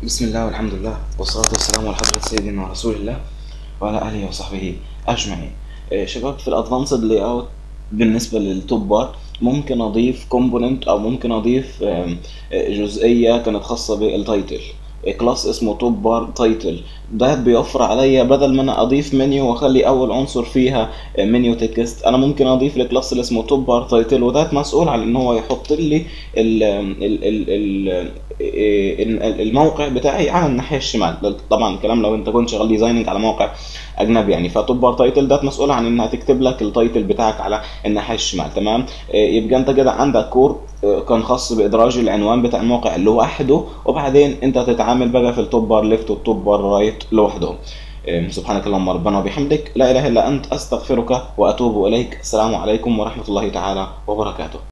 بسم الله والحمد لله والصلاة والسلام على حضرة سيدنا رسول الله وعلى آله وصحبه أجمعين آه، شباب في الأدفانسد لاي أوت بالنسبة للتوب بار ممكن أضيف كومبوننت أو ممكن أضيف آم، آه، جزئية كانت خاصة بالتايتل كلاس اسمه توب بار تايتل ده بيوفر عليا بدل ما انا اضيف منيو واخلي اول عنصر فيها منيو تكست انا ممكن اضيف لكلاس اللي اسمه توب بار تايتل وده مسؤول عن ان هو يحط لي ال ال ال ال ال- الموقع بتاعي على الناحيه الشمال ده طبعا الكلام لو انت كنت شغال ديزايننج على موقع اجنبي يعني فتوب بار تايتل ده مسؤول عن انها تكتب لك التايتل بتاعك على الناحيه الشمال تمام آه، يبقى انت كده عندك كور آه، كان خاص بادراج العنوان بتاع الموقع لوحده وبعدين انت تتعامل بقى في التوب بار ليفت والتوب بار رايت لوحدهم آه، سبحانك اللهم ربنا وبحمدك لا اله الا انت استغفرك واتوب اليك السلام عليكم ورحمه الله تعالى وبركاته